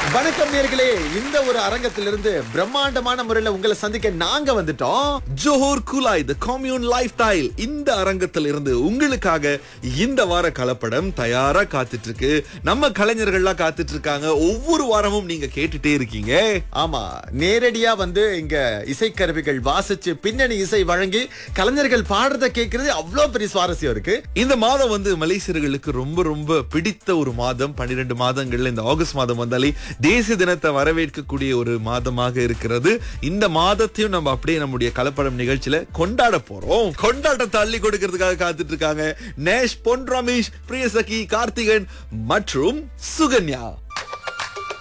வணக்கம் நேர்களே இந்த ஒரு அரங்கத்திலிருந்து பிரம்மாண்டமான முறையில உங்களை சந்திக்க நாங்க வந்துட்டோம் Johor Kulai the commune lifestyle இந்த அரங்கத்தில் இருந்து உங்களுக்காக இந்த வார கலப்படம் தயாரா காத்துட்டு இருக்கு நம்ம கலைஞர்கள்லாம் காத்துட்டு இருக்காங்க ஒவ்வொரு வாரமும் நீங்க கேட்டுட்டே இருக்கீங்க ஆமா நேரடியா வந்து இங்க இசைக்கருவிகள் வாசிச்சு பின்னணி இசை வழங்கி கலைஞர்கள் பாடுறத கேட்கறது அவ்வளவு பெரிய சுவாரஸ்யம் இருக்கு இந்த மாதம் வந்து மலேசியர்களுக்கு ரொம்ப ரொம்ப பிடித்த ஒரு மாதம் பன்னிரெண்டு மாதங்கள்ல இந்த ஆகஸ்ட் மாதம் வந்தாலே தேசிய தினத்தை வரவேற்கக்கூடிய ஒரு மாதமாக இருக்கிறது இந்த மாதத்தையும் நம்ம அப்படியே நம்முடைய கலப்படம் நிகழ்ச்சியில கொண்டாட போறோம் கொண்டாட்டத்தை அள்ளி கொடுக்கறதுக்காக காத்துட்டு இருக்காங்க நேஷ் பொன் ரமேஷ் பிரியசகி கார்த்திகன் மற்றும் சுகன்யா